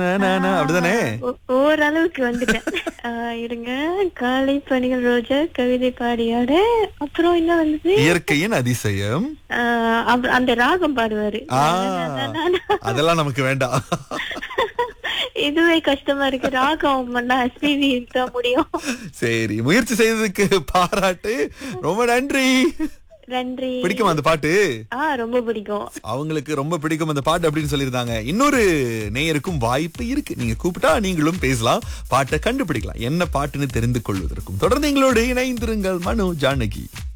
அப்படிதானே ஓ- ஓரளவுக்கு வந்துட்டேன் ஆஹ் இருங்க காலை பணிகள் ரோஜா கவிதை பாடியாட அப்புறம் என்ன வந்தது இயற்கையின் அதிசயம் ஆஹ் அப்புறம் அந்த ராகம் பாடுவாரு ஆ அதெல்லாம் நமக்கு வேண்டாம் இதுவே கஷ்டமா இருக்கு ராகம் பண்ணா எஸ்பிவி தான் முடியும் சரி முயற்சி செய்ததுக்கு பாராட்டு ரொம்ப நன்றி நன்றி பிடிக்குமா அந்த பாட்டு ஆ ரொம்ப பிடிக்கும் அவங்களுக்கு ரொம்ப பிடிக்கும் அந்த பாட்டு அப்படின்னு சொல்லியிருந்தாங்க இன்னொரு நேயருக்கும் வாய்ப்பு இருக்கு நீங்க கூப்பிட்டா நீங்களும் பேசலாம் பாட்டை கண்டுபிடிக்கலாம் என்ன பாட்டுன்னு தெரிந்து கொள்வதற்கும் தொடர்ந்து எங்களோடு இணைந்திருங்கள் மனு ஜானகி